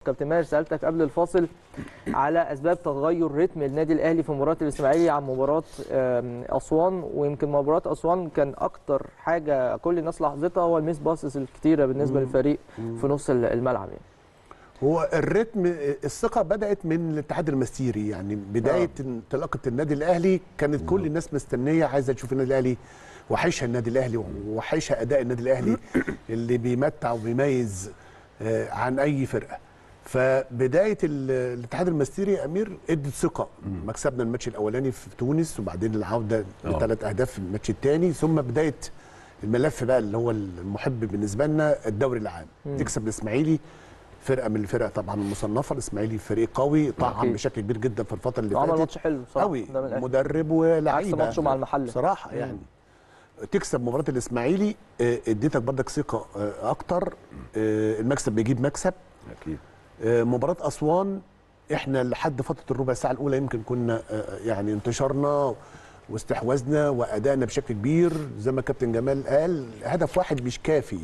كابتن ماهر سالتك قبل الفاصل على اسباب تغير رتم النادي الاهلي في مباراه الاسماعيلي عن مباراه آم، اسوان ويمكن مباراه اسوان كان اكتر حاجه كل الناس لاحظتها هو الميس باسز الكتيره بالنسبه للفريق في نص الملعب يعني هو الريتم الثقه بدات من الاتحاد المسيري يعني بدايه انطلاقه النادي الاهلي كانت كل الناس مستنيه عايزه تشوف النادي الاهلي وحشها النادي الاهلي وحشها اداء النادي الاهلي اللي بيمتع وبيميز آه، عن اي فرقه فبدايه ال- الاتحاد المسيري يا امير ادت ثقه مكسبنا الماتش الاولاني في تونس وبعدين العوده آه. بثلاث اهداف في الماتش الثاني ثم بدايه الملف بقى اللي هو المحب بالنسبه لنا الدوري العام تكسب الاسماعيلي فرقه من الفرق طبعا المصنفه الاسماعيلي فريق قوي طعم أكيد. بشكل كبير جدا في الفتره اللي عمل فاتت ماتش حلو صراحه قوي قدام الأهلي. مدرب ولاعيبه ماتشه مع المحله. بصراحه يعني تكسب مباراه الاسماعيلي آه، اديتك برضك ثقه آه، اكتر آه، المكسب بيجيب مكسب اكيد آه، مباراه اسوان احنا لحد فتره الربع ساعه الاولى يمكن كنا آه، يعني انتشرنا واستحوذنا وادائنا بشكل كبير زي ما كابتن جمال قال هدف واحد مش كافي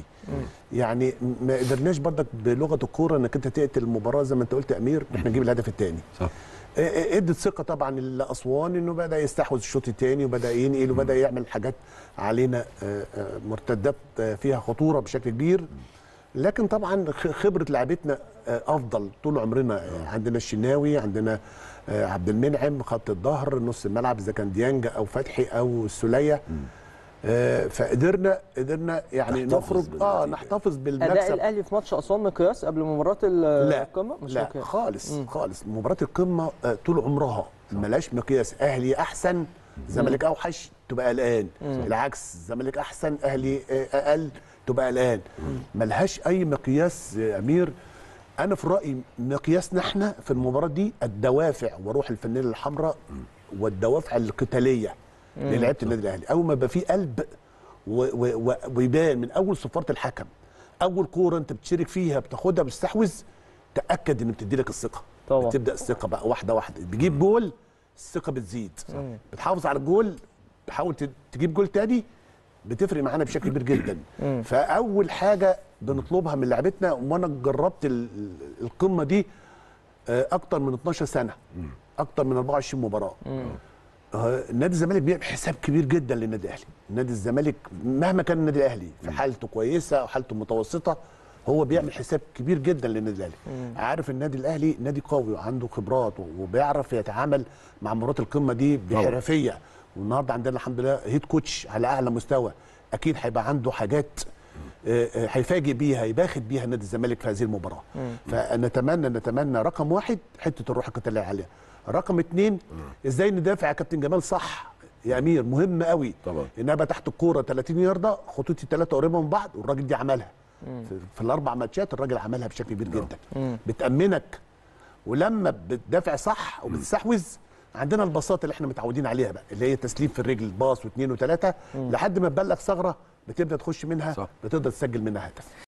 يعني ما قدرناش برضك بلغه الكوره انك انت تقتل المباراه زي ما انت قلت يا امير ان احنا نجيب الهدف الثاني صح ادت ثقه طبعا لاسوان انه بدا يستحوذ الشوط الثاني وبدا ينقل وبدا يعمل حاجات علينا آه، آه، مرتدات آه، فيها خطوره بشكل كبير لكن طبعا خ- خبره لعبتنا آه، افضل طول عمرنا آه، عندنا الشناوي عندنا آه، عبد المنعم خط الظهر نص الملعب اذا كان ديانج او فتحي او السوليه آه، فقدرنا قدرنا يعني تحتفظ نخرج اه بالنتيجة. نحتفظ اداء بالمكسب الاهلي في ماتش اسوان مقياس قبل مباراه ال- لا القمه مش لا مقياس خالص مم. خالص مباراه القمه آه، طول عمرها ملاش مقياس اهلي احسن زمالك اوحش تبقى قلقان العكس زمالك احسن اهلي آه، اقل تبقى قلقان ملهاش اي مقياس يا امير انا في رايي مقياسنا احنا في المباراه دي الدوافع وروح الفانيله الحمراء والدوافع القتاليه للعيبه النادي الاهلي اول ما يبقى في قلب و- و- و- ويبان من اول صفاره الحكم اول كوره انت بتشارك فيها بتاخدها بتستحوذ تاكد ان بتدي لك الثقه طبعا. بتبدا الثقه بقى واحده واحده بتجيب جول الثقه بتزيد بتحافظ على الجول تحاول ت- تجيب جول تاني بتفرق معانا بشكل كبير جدا فاول حاجه بنطلبها من لعبتنا وانا جربت ال- ال- القمه دي آه، اكتر من 12 سنه اكتر من 24 مباراه آه، نادي الزمالك بيعمل حساب كبير جدا للنادي الاهلي نادي الزمالك مهما كان النادي الاهلي في حالته كويسه او حالته متوسطه هو بيعمل حساب كبير جدا للنادي الاهلي عارف النادي الاهلي نادي قوي وعنده خبرات وبيعرف يتعامل مع مباريات القمه دي بحرفيه والنهارده عندنا الحمد لله هيد كوتش على اعلى مستوى اكيد هيبقى عنده حاجات آه، آه، هيفاجئ بيها يباخد بيها نادي الزمالك في هذه المباراه فنتمنى نتمنى رقم واحد حته الروح القتاليه العاليه رقم اتنين ازاي ندافع يا كابتن جمال صح يا امير مهم قوي طبعا. انها بقى تحت الكوره 30 يارده خطوط الثلاثه قريبه من بعض والراجل دي عملها في, في الاربع ماتشات الراجل عملها بشكل كبير جدا بتامنك ولما بتدافع صح وبتستحوذ عندنا البساطه اللي احنا متعودين عليها بقى اللي هي تسليم في الرجل باص واثنين وثلاثه لحد ما تبلغ ثغره بتبدا تخش منها صح. بتقدر تسجل منها هدف